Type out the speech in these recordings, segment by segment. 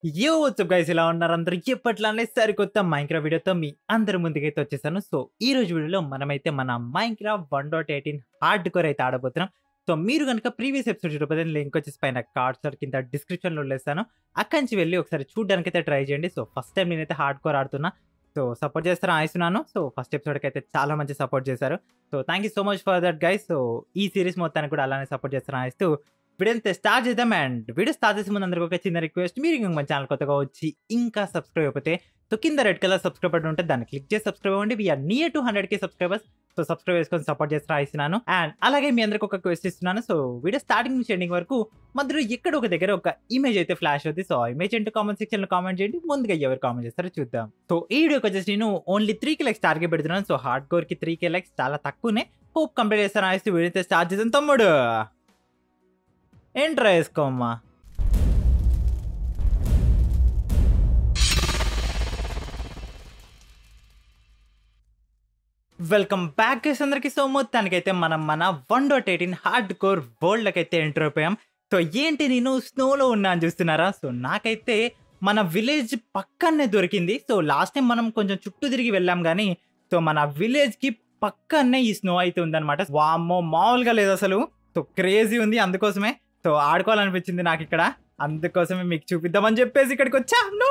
యో WhatsApp guys ఇలా ఉన్నారు అందరూ ఎప్పట్లానే సరికొత్త మైంక్రా వీడియోతో మీ అందరి ముందుకైతే వచ్చేసాను సో ఈ రోజు వీడియోలో మనమైతే మన Minecraft one dot eighteen hardcore అయితే ఆడబోతున్నాం సో మీరు కనుక ప్రీవియస్ ఎపిసోడ్ చూడకపోతే లింక్ వచ్చేసి పైన కార్డ్స్ కింద డిస్క్రిప్షన్లో లేస్తాను అక్కడి నుంచి వెళ్ళి ఒకసారి చూడడానికి అయితే ట్రై చేయండి సో ఫస్ట్ టైం నేనైతే హార్డ్ కోర్ ఆడుతున్నా సో సపోర్ట్ చేస్తారని ఆయిస్తున్నాను సో ఫస్ట్ ఎపిసోడ్కి అయితే చాలా మంచి సపోర్ట్ చేశారు so thank you so much for that guys so ఈ సిరీస్ మొత్తానికి కూడా అలానే సపోర్ట్ చేస్తారని ఆయిస్తూ వీడియో అయితే స్టార్ట్ చేద్దాం అండ్ వీడియో స్టార్ట్ చేసే ముందు అందరికీ ఒక చిన్న రిక్వెస్ట్ మీరు ఇంకా మన ఛానల్ కొత్తగా వచ్చి ఇంకా సబ్స్క్రైబ్ అయిపోతే సో కింద రెడ్ కలర్ సబ్స్క్రైబ్ బటన్ ఉంటే దాన్ని క్లిక్ చేసి సబ్స్క్రైబ్ అవ్వండి we're near to hundred K subscribers so subscribe చేసుకొని సపోర్ట్ చేసి రాయిస్తున్నాను అండ్ అలాగే మీ అందరికి ఒక క్వెస్ట్ ఇస్తున్నాను సో వీడియో స్టార్టింగ్ నుంచి ఎండింగ్ వరకు మధ్యలో ఎక్కడ ఒక దగ్గర ఒక ఇమేజ్ అయితే ఫ్లాష్ అవుతుంది సో ఆ ఇమేజ్ ఏంటో కామెంట్ సెక్షన్ లో కామెంట్ చేయండి ముందుగా ఎవరు కామెంట్ చేస్తారో చూద్దాం సో ఈ వీడియోకి వచ్చేసి నేను only three K likes target పెడుతున్నాను సో హార్డ్ కోర్ కి త్రీ కే లైక్స్ చాలా తక్కువనే హోప్ కంప్లీట్ చేస్తాను ఆయిస్తూ వీడియో అయితే స్టార్ట్ చేద్దాం తమ్ముడు ఏంట్రా వేసుకోమ్మా వెల్కమ్ బ్యాక్ గైస్ అందరికి సో మొత్తానికైతే మనం మన one dot eighteen hardcore వరల్డ్కి అయితే ఎంటర్ అయిపోయాం సో ఏంటి నేను స్నోలో ఉన్నా అని చూస్తున్నారా సో నాకైతే మన విలేజ్ పక్కనే దొరికింది సో లాస్ట్ టైం మనం కొంచెం చుట్టూ తిరిగి వెళ్ళాం కానీ సో మన విలేజ్కి పక్కనే ఈ స్నో అయితే ఉందన్నమాట వామ్మో మామూలుగా లేదు అసలు సో క్రేజీ ఉంది అందుకోసమే సో ఆడుకోవాలనిపించింది నాకు ఇక్కడ అందుకోసమే మీకు చూపిద్దామని చెప్పేసి ఇక్కడికి వచ్చా నో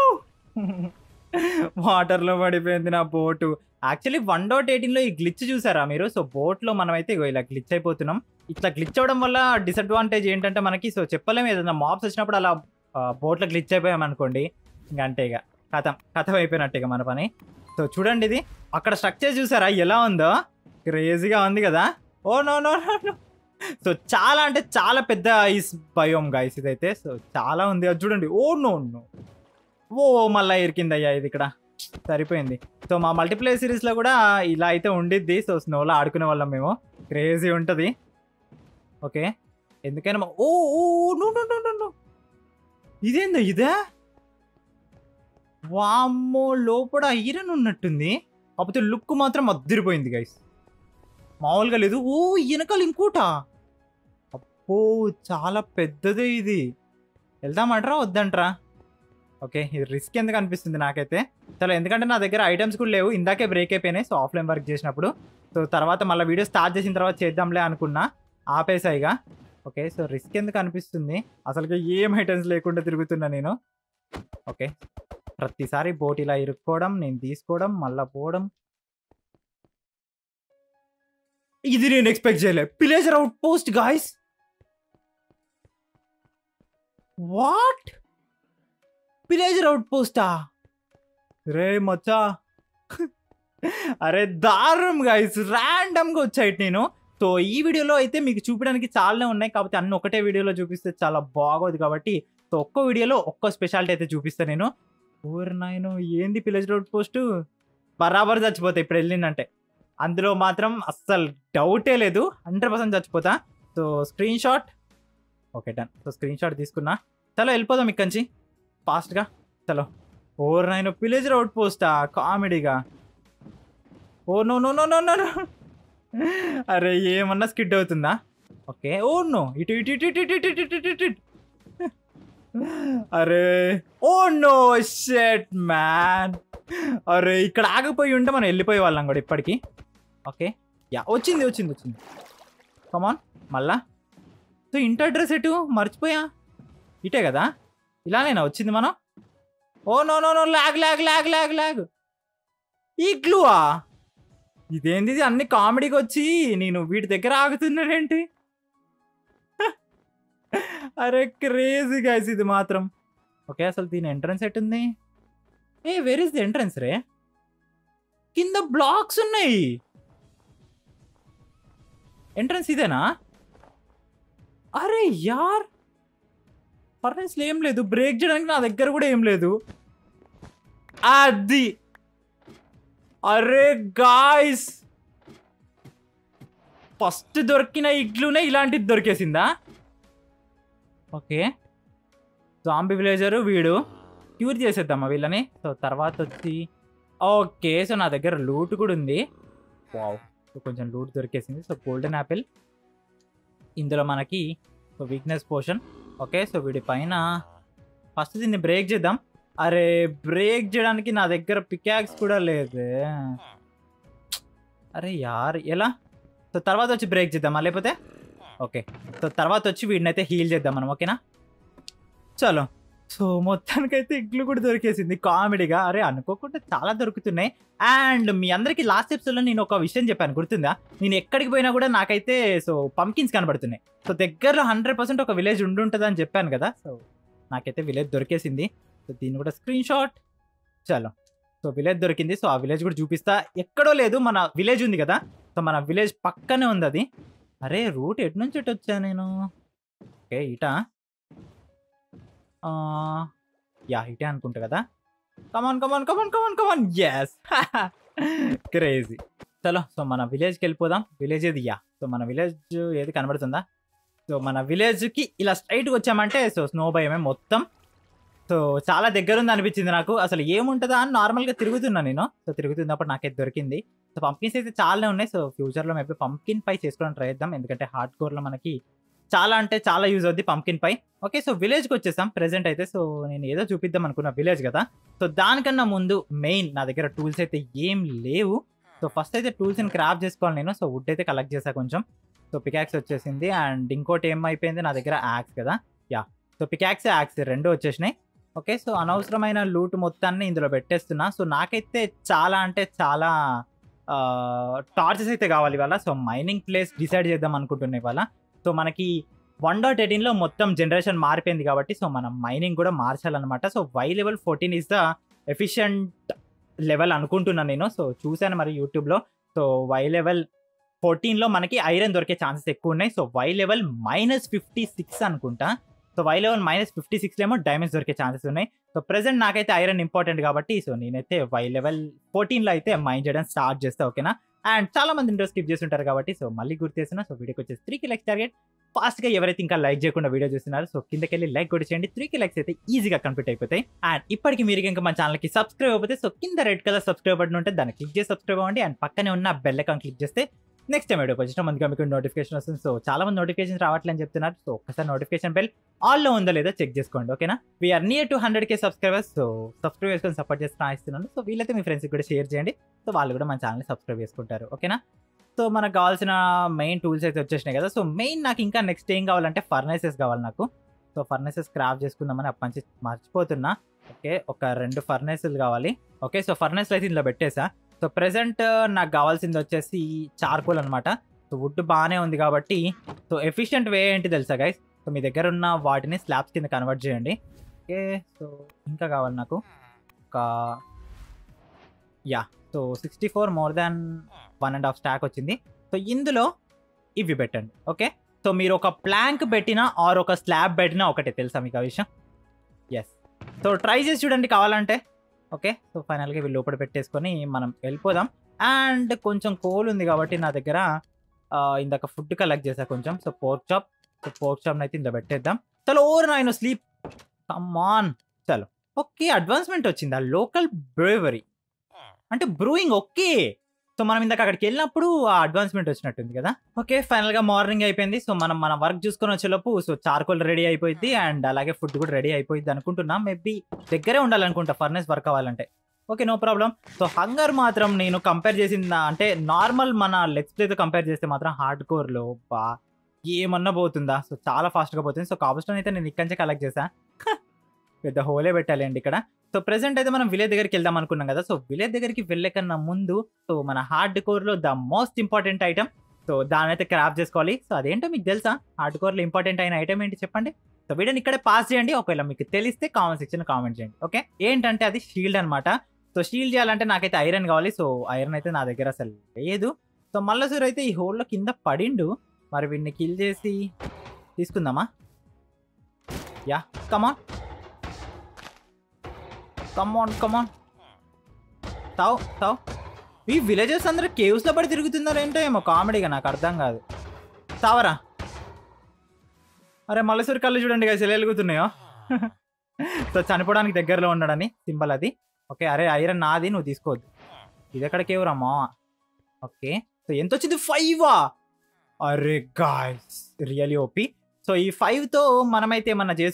వాటర్లో పడిపోయింది నా బోటు యాక్చువల్లీ వన్ డాట్ ఎయిటీన్లో ఈ గ్లిచ్ చూసారా మీరు సో బోట్లో మనమైతే ఇగో ఇలా గ్లిచ్ అయిపోతున్నాం ఇట్లా గ్లిచ్ అవ్వడం వల్ల డిసడ్వాంటేజ్ ఏంటంటే మనకి సో చెప్పలేము ఏదైనా మాప్స్ వచ్చినప్పుడు అలా బోట్లో గ్లిచ్ అయిపోయాం అనుకోండి ఇంకా అంటే ఇక కథం కథం అయిపోయినట్టు ఇక మన పని సో చూడండి ఇది అక్కడ స్ట్రక్చర్ చూసారా ఎలా ఉందో క్రేజీగా ఉంది కదా oh no no no so చాలా అంటే చాలా పెద్ద ఐస్ భయం గైస్ ఇదైతే సో చాలా ఉంది అది చూడండి ఓ నో నో ఓ మళ్ళా ఇరికిందయ్యా ఇది ఇక్కడ సరిపోయింది సో మా మల్టీప్లేయర్ సిరీస్లో కూడా ఇలా అయితే ఉండిద్ది సో స్నోలో ఆడుకునే వాళ్ళం మేము క్రేజీ ఉంటుంది ఓకే ఎందుకైనా మా- oh oh no no no no no ఇదేందా ఇదే వామ్మో లోపల ఐరన్ ఉన్నట్టుంది కాకపోతే లుక్ మాత్రం అద్దరిపోయింది గైస్ మామూలుగా లేదు ఓ వెనకాల ఇంకోటా అప్పో చాలా పెద్దదే ఇది వెళ్దామంటారా వద్దంటారా ఓకే ఇది రిస్క్ ఎందుకు అనిపిస్తుంది నాకైతే చలో ఎందుకంటే నా దగ్గర ఐటమ్స్ కూడా లేవు ఇందాకే బ్రేక్ అయిపోయినాయి సో ఆఫ్లైన్ వర్క్ చేసినప్పుడు సో తర్వాత మళ్ళీ వీడియో స్టార్ట్ చేసిన తర్వాత చేద్దాంలే అనుకున్నా ఆపేసాయిగా ఓకే సో రిస్క్ ఎందుకు అనిపిస్తుంది అసలుగా ఏం ఐటమ్స్ లేకుండా తిరుగుతున్నా నేను ఓకే ప్రతిసారి బోట్ ఇలా ఇరుక్కోవడం నేను తీసుకోవడం మళ్ళా పోవడం ఇది నేను ఎక్స్పెక్ట్ చేయలే pillager outpost guys what pillager out పోస్టా రే మచ్చా అరే దారుణం గైస్ ర్యాండమ్గా వచ్చాయి నేను సో ఈ వీడియోలో అయితే మీకు చూపించడానికి చాలానే ఉన్నాయి కాబట్టి అన్ని ఒకటే వీడియోలో చూపిస్తే చాలా బాగోదు కాబట్టి సో ఒక్క వీడియోలో ఒక్క స్పెషాలిటీ అయితే చూపిస్తాను నేను ఊరు నాయను ఏంది పిలేజ్ రోడ్ పోస్ట్ బరాబర్ చచ్చిపోతా ఇప్పుడు వెళ్ళిందంటే అందులో మాత్రం అస్సలు డౌటే లేదు హండ్రెడ్ పర్సెంట్ చచ్చిపోతా so screenshot okay done so screenshot తీసుకున్నా చలో వెళ్ళిపోదాం ఇక్కడి నుంచి ఫాస్ట్గా చలో ఓర్ నాయన పిలేజ్ అవుట్ పోస్టా కామెడీగా oh no no no no no no అరే ఏమన్నా స్కిడ్ అవుతుందా ఓకే ఓ నో ఇటు ఇటు ఇటు ఇటు ఇటు ఇటు ఇటు ఇటు ఇటు అరే ఓ నో షెట్ మ్యాన్ అరే ఇక్కడ ఆగిపోయి ఉంటే మనం వెళ్ళిపోయే వాళ్ళం కూడా ఇప్పటికి ఓకే యా వచ్చింది వచ్చింది వచ్చింది కమాన్ మళ్ళా సో ఇంటర్ అడ్రస్ ఎటు మర్చిపోయా ఇటే కదా ఇలానేనా వచ్చింది మనం oh no no no lag lag lag lag lag ఈ గ్లూవా ఇదేంది ఇది అన్ని కామెడీకి వచ్చి నేను వీటి దగ్గర ఆగుతున్నాడేంటి అరే క్రేజీ గైస్ ఇది మాత్రం ఓకే అసలు దీని ఎంట్రన్స్ ఎట్టుంది where is the entrance రే కింద బ్లాక్స్ ఉన్నాయి ఎంట్రన్స్ ఇదేనా అరే యార్ ఫర్నెస్లో ఏం లేదు బ్రేక్ చేయడానికి నా దగ్గర కూడా ఏం లేదు అది అరే గాయస్ ఫస్ట్ దొరికిన ఇగ్లునే ఇలాంటిది దొరికేసిందా ఓకే జాంబీ విలేజరు వీడు క్యూర్ చేసేద్దామా వీళ్ళని సో తర్వాత వచ్చి ఓకే సో నా దగ్గర లూట్ కూడా ఉంది వావ్ సో కొంచెం లూట్ దొరికేసింది సో గోల్డెన్ యాపిల్ ఇందులో మనకి so weakness potion okay so వీడి పైన ఫస్ట్ దీన్ని బ్రేక్ చేద్దాం అరే బ్రేక్ చేయడానికి నా దగ్గర పికాక్స్ కూడా లేదే అరే యార్ ఎలా సో తర్వాత వచ్చి బ్రేక్ చేద్దామా లేకపోతే ఓకే సో తర్వాత వచ్చి వీడినైతే హీల్ చేద్దాం మనం ఓకేనా చలో సో మొత్తానికైతే ఇగ్లు కూడా దొరికేసింది కామెడీగా అరే అనుకోకుండా చాలా దొరుకుతున్నాయి అండ్ మీ అందరికీ లాస్ట్ ఎపిసోడ్లో నేను ఒక విషయం చెప్పాను గుర్తుందా నేను ఎక్కడికి పోయినా కూడా నాకైతే సో పంకిన్స్ కనబడుతున్నాయి సో దగ్గరలో హండ్రెడ్ పర్సెంట్ ఒక విలేజ్ ఉండుంటుంది అని చెప్పాను కదా సో నాకైతే విలేజ్ దొరికేసింది సో దీన్ని కూడా స్క్రీన్ షాట్ చలో సో విలేజ్ దొరికింది సో ఆ విలేజ్ కూడా చూపిస్తా ఎక్కడో లేదు మన విలేజ్ ఉంది కదా సో మన విలేజ్ పక్కనే ఉంది అది అరే రూట్ ఎటు నుంచి ఎటు వచ్చా నేను ఓకే ఇటా యా ఇటే అనుకుంటా కదా come on come on come on come on come on yes crazy చలో సో మన విలేజ్కి వెళ్ళిపోదాం విలేజ్ ఏది యా సో మన విలేజ్ ఏది కనబడుతుందా సో మన విలేజ్కి ఇలా స్ట్రైట్గా వచ్చామంటే సో స్నో భయమే మొత్తం సో చాలా దగ్గర ఉంది అనిపించింది నాకు అసలు ఏముంటుందా అని నార్మల్గా తిరుగుతున్నా నేను సో తిరుగుతున్నప్పుడు నాకైతే దొరికింది సో పంకిన్స్ అయితే చాలానే ఉన్నాయి సో ఫ్యూచర్లో మేబీ పంకిన్ పై చేసుకోవడానికి ట్రై చేద్దాం ఎందుకంటే హార్డ్ కోర్లో మనకి చాలా అంటే చాలా యూజ్ అవుద్ది పంకిన్ పై ఓకే సో విలేజ్కి వచ్చేసాం ప్రెసెంట్ అయితే సో నేను ఏదో చూపిద్దాం అనుకున్న విలేజ్ కదా సో దానికన్నా ముందు మెయిన్ నా దగ్గర టూల్స్ అయితే ఏం లేవు సో ఫస్ట్ అయితే టూల్స్ని క్రాఫ్ట్ చేసుకోవాలి నేను సో వుడ్ అయితే కలెక్ట్ చేసా కొంచెం సో పికాక్స్ వచ్చేసింది అండ్ ఇంకోటి ఏం అయిపోయింది నా దగ్గర యాక్స్ కదా యా సో పికాక్స్ యాక్స్ రెండు వచ్చేసినాయి ఓకే సో అనవసరమైన లూట్ మొత్తాన్ని ఇందులో పెట్టేస్తున్నా సో నాకైతే చాలా అంటే చాలా టార్చెస్ అయితే కావాలి ఇవాళ సో మైనింగ్ ప్లేస్ డిసైడ్ చేద్దాం అనుకుంటున్నా ఇవాళ సో మనకి వన్ డాట్ ఎయిటీన్లో మొత్తం జనరేషన్ మారిపోయింది కాబట్టి సో మనం మైనింగ్ కూడా మార్చాలన్నమాట so Y level fourteen is the efficient level అనుకుంటున్నాను నేను సో చూశాను మరి యూట్యూబ్లో సో వై లెవెల్ ఫోర్టీన్లో మనకి ఐరన్ దొరికే ఛాన్సెస్ ఎక్కువ ఉన్నాయి so Y level minus fifty six అనుకుంటా so Y level minus fifty సిక్స్లో ఏమో డైమండ్స్ దొరికే ఛాన్సెస్ ఉన్నాయి సో ప్రెసెంట్ నాకైతే ఐరన్ ఇంపార్టెంట్ కాబట్టి సో నేనైతే వై లెవెల్ ఫోర్టీన్లో అయితే మైండ్ చేయడం స్టార్ట్ చేస్తా ఓకేనా అండ్ చాలా మంది ఇంట్రెస్ట్ స్కిప్ చేస్తుంటారు కాబట్టి సో మళ్ళీ గుర్తు చేస్తున్నా సో వీడియోకి వచ్చేసి త్రీకి లైక్ టార్గెట్ ఫాస్ట్గా ఎవరైతే ఇంకా లైక్ చేయకుండా వీడియో చూస్తున్నారు సో కిందకి వెళ్ళి లైక్ కూడా చేయండి త్రీకి లైక్స్ అయితే ఈజీగా కంప్లీట్ అయిపోతాయి అండ్ ఇప్పటికి మీరు ఇంకా మా ఛానల్కి సబ్స్క్రైబ్ అయిపోతే సో కింద రెడ్ కలర్ సబ్స్క్రైబ్ బటన్ ఉంటే దాన్ని క్లిక్ చేసి సబ్స్క్రైబ్ అవ్వండి అండ్ పక్కనే ఉన్న బెల్ అకౌంట్ క్లిక్ చేస్తే నెక్స్ట్ టైం వీడియో వచ్చిన ముందుగా మీకు నోటిఫికేషన్ వస్తుంది సో చాలా మంది నోటిఫికేషన్ రావట్లేని చెప్తున్నారు సో ఒక్కసారి నోటిఫికేషన్ బెల్ ఆల్లో ఉందో లేదో చెక్ చేసుకోండి ఓకేనా we're near to hundred K subscribers so subscribe చేసుకొని సపోర్ట్ చేస్తున్నా ఇస్తున్నాను సో వీళ్ళైతే మీ ఫ్రెండ్స్కి కూడా షేర్ చేయండి సో వాళ్ళు కూడా మన ఛానల్ని సబ్స్క్రైబ్ చేసుకుంటారు ఓకేనా సో మనకు కావాల్సిన మెయిన్ టూల్స్ అయితే వచ్చేసినాయి కదా సో మెయిన్ నాకు ఇంకా నెక్స్ట్ ఏం కావాలంటే ఫర్నేసెస్ కావాలి నాకు సో ఫర్నేసెస్ క్రాఫ్ట్ చేసుకుందామని అప్పటి నుంచి మర్చిపోతున్నా ఓకే ఒక రెండు ఫర్నేసెస్ కావాలి ఓకే సో ఫర్నేస్ అయితే ఇందులో పెట్టేసా సో ప్రెసెంట్ నాకు కావాల్సింది వచ్చేసి చార్కోల్ అనమాట సో వుడ్ బాగానే ఉంది కాబట్టి సో ఎఫిషియంట్ వే ఏంటి తెలుసా గైస్ సో మీ దగ్గర ఉన్న వాటిని స్లాబ్స్ కింద కన్వర్ట్ చేయండి ఓకే సో ఇంకా కావాలి నాకు ఒక yeah so sixty four more than one and half stack వచ్చింది సో ఇందులో ఇవి పెట్టండి ఓకే సో మీరు ఒక ప్లాంక్ పెట్టినా ఆర్ ఒక స్లాబ్ పెట్టినా ఒకటే తెలుసా మీకు ఆ విషయం ఎస్ సో ట్రై చేసి చూడండి కావాలంటే ఓకే సో ఫైనల్గా ఇవి లోపల పెట్టేసుకొని మనం వెళ్ళిపోదాం అండ్ కొంచెం కోల్ ఉంది కాబట్టి నా దగ్గర ఆ, ఇందాక ఫుడ్ కలెక్ట్ చేసా కొంచెం so pork chop so pork చాప్ని అయితే ఇందులో పెట్టేద్దాం చలో ఓర్ నాయన స్లీప్ కమాన్ చలో ఓకే అడ్వాన్స్మెంట్ వచ్చింది ఆ లోకల్ బ్రేవరీ అంటే బ్రూయింగ్ ఓకే సో మనం ఇందాక అక్కడికి వెళ్ళినప్పుడు ఆ అడ్వాన్స్మెంట్ వచ్చినట్టుంది కదా ఓకే ఫైనల్ గా మార్నింగ్ అయిపోయింది సో మనం మన వర్క్ చూసుకొని వచ్చేలోపు సో చార్కోల్ రెడీ అయిపోయింది అండ్ అలాగే ఫుడ్ కూడా రెడీ అయిపోయింది అనుకుంటున్నా మేబీ దగ్గరే ఉండాలనుకుంటా ఫర్నెస్ వర్క్ అవ్వాలంటే okay no problem so hunger మాత్రం నేను కంపేర్ చేసిన అంటే నార్మల్ మన లెగ్స్ ప్లేతో కంపేర్ చేస్తే మాత్రం హార్డ్ కోర్లో బా ఏమన్నా పోతుందా సో చాలా ఫాస్ట్గా పోతుంది సో కాబస్టోన్ అయితే నేను ఇక్కడి నుంచే కలెక్ట్ చేసా పెద్ద హోలే పెట్టాలి అండి ఇక్కడ సో ప్రెసెంట్ అయితే మనం విలేజ్ దగ్గరికి వెళ్దాం అనుకున్నాం కదా సో విలేజ్ దగ్గరికి వెళ్ళే కన్నా ముందు సో మన హార్డ్ కోర్లో the most important item so దాని అయితే క్రాఫ్ట్ చేసుకోవాలి సో అదేంటో మీకు తెలుసా హార్డ్ కోర్లో ఇంపార్టెంట్ అయిన ఐటమ్ ఏంటి చెప్పండి సో వీడియోని ఇక్కడే పాస్ చేయండి ఒకవేళ మీకు తెలిస్తే కామెంట్ సెక్షన్ కామెంట్ చేయండి ఓకే ఏంటంటే అది షీల్డ్ అనమాట సో షీల్డ్ చేయాలంటే నాకైతే ఐరన్ కావాలి సో ఐరన్ అయితే నా దగ్గర అసలు లేదు సో మళ్ళీ సార్ అయితే ఈ హోల్లో కింద పడిండు మరి వీడిని కిల్ చేసి తీసుకుందామా యా కమాన్ కమాన్ కమాన్ తావు తావు ఈ విలేజెస్ అందరూ కేవ్స్ లో పడి తిరుగుతున్నారు ఏంటో ఏమో కామెడీగా నాకు అర్థం కాదు తావరా అరే మల్లసూరి కళ్ళు చూడండి కదా వెలుగుతున్నాయో సో చనిపోవడానికి దగ్గరలో ఉన్నాడని సింబల్ అది ఓకే అరే ఐరన్ నాది నువ్వు తీసుకోవద్దు ఇది ఎక్కడ కేవ్ రమ్మా ఓకే సో ఎంత వచ్చింది ఫైవా అరే గాయస్ రియలీ ఓపి సో ఈ ఫైవ్తో మనమైతే ఏమన్నా చేసుకుందాం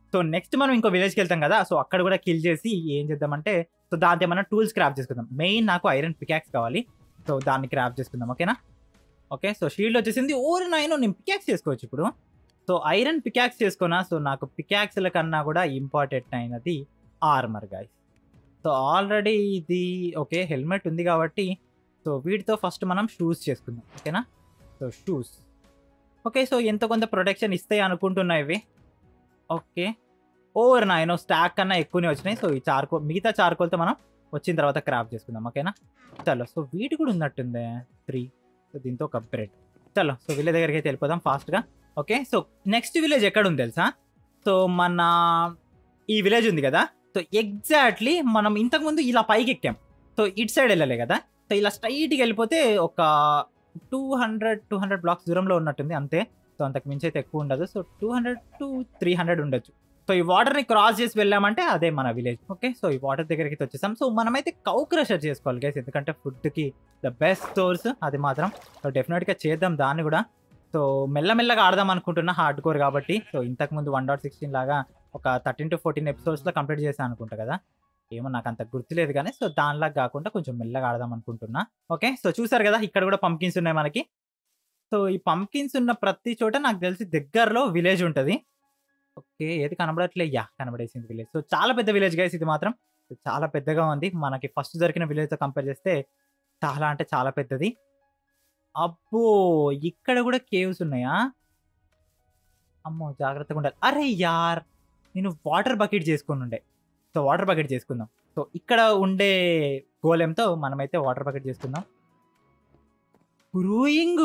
సో నెక్స్ట్ మనం ఇంకో విలేజ్కి వెళ్తాం కదా సో అక్కడ కూడా కిల్ చేసి ఏం చేద్దామంటే సో దాంతో ఏమన్నా టూల్స్ క్రాఫ్ట్ చేసుకుందాం మెయిన్ నాకు ఐరన్ పికాక్స్ కావాలి సో దాన్ని క్రాఫ్ట్ చేసుకుందాం ఓకేనా ఓకే సో షీల్డ్ వచ్చేసింది ఓరి నాయనో నేను పికాక్స్ చేసుకోవచ్చు ఇప్పుడు సో ఐరన్ పికాక్స్ చేసుకున్నా సో నాకు పికాక్స్ల కన్నా కూడా ఇంపార్టెంట్ అయినది ఆర్మర్ గాయస్ సో ఆల్రెడీ ఇది ఓకే హెల్మెట్ ఉంది కాబట్టి సో వీటితో ఫస్ట్ మనం షూస్ చేసుకుందాం ఓకేనా సో షూస్ ఓకే సో ఎంత కొంత ప్రొటెక్షన్ ఇస్తాయి అనుకుంటున్నా ఇవి ఓకే ఓవర్ నాయనో స్టాక్ కన్నా ఎక్కువనే వచ్చినాయి సో ఈ చార్కోల్ మిగతా చార్కోల్తో మనం వచ్చిన తర్వాత క్రాఫ్ట్ చేసుకుందాం ఓకేనా చలో సో వీటి కూడా ఉన్నట్టుందే త్రీ సో దీంతో ఒక బ్రెడ్ చలో సో విలేజ్ దగ్గరికి అయితే వెళ్ళిపోదాం ఫాస్ట్గా ఓకే సో నెక్స్ట్ విలేజ్ ఎక్కడ ఉంది తెలుసా సో మన ఈ విలేజ్ ఉంది కదా సో ఎగ్జాక్ట్లీ మనం ఇంతకుముందు ఇలా పైకి ఎక్కాం సో ఇటు సైడ్ వెళ్ళలే కదా సో ఇలా స్ట్రైట్గా వెళ్ళిపోతే ఒక two hundred two hundred blocks దూరంలో ఉన్నట్టుంది అంతే సో అంతకు మించి అయితే ఎక్కువ ఉండదు so two hundred to three hundred ఉండొచ్చు సో ఈ వాటర్ని క్రాస్ చేసి వెళ్ళామంటే అదే మన విలేజ్ ఓకే సో ఈ వాటర్ దగ్గరికి అయితే వచ్చేసాం సో మనమైతే కౌ క్రషర్ చేసుకోవాలి గైస్ ఎందుకంటే ఫుడ్కి ద బెస్ట్ సోర్స్ అది మాత్రం సో డెఫినెట్గా చేద్దాం దాన్ని కూడా సో మెల్లమెల్లగా ఆడదాం అనుకుంటున్నా హార్డ్ కోర్ కాబట్టి సో ఇంతకుముందు వన్ డాట్ సిక్స్టీన్ లాగా ఒక థర్టీన్ టు ఫోర్టీన్ ఎపిసోడ్స్లో కంప్లీట్ చేశాను అనుకుంటా కదా ఏమో నాకు అంత గుర్తులేదు కానీ సో దానిలాగా కాకుండా కొంచెం మెల్లగా ఆడదాం అనుకుంటున్నా ఓకే సో చూసారు కదా ఇక్కడ కూడా పంకిన్స్ ఉన్నాయి మనకి సో ఈ పంకిన్స్ ఉన్న ప్రతి చోట నాకు తెలిసి దగ్గరలో విలేజ్ ఉంటుంది ఓకే ఏది కనబడట్లే యా కనబడేసింది విలేజ్ సో చాలా పెద్ద విలేజ్ గైస్ ఇది మాత్రం సో చాలా పెద్దగా ఉంది మనకి ఫస్ట్ దొరికిన విలేజ్తో కంపేర్ చేస్తే చాలా అంటే చాలా పెద్దది అబ్బో ఇక్కడ కూడా కేవ్స్ ఉన్నాయా అమ్మో జాగ్రత్తగా ఉండాలి అరే యార్ నేను వాటర్ బకెట్ చేసుకుని ఉండే సో వాటర్ బకెట్ చేసుకుందాం సో ఇక్కడ ఉండే గోలెంతో మనమైతే వాటర్ బకెట్ చేసుకుందాం బ్రూయింగ్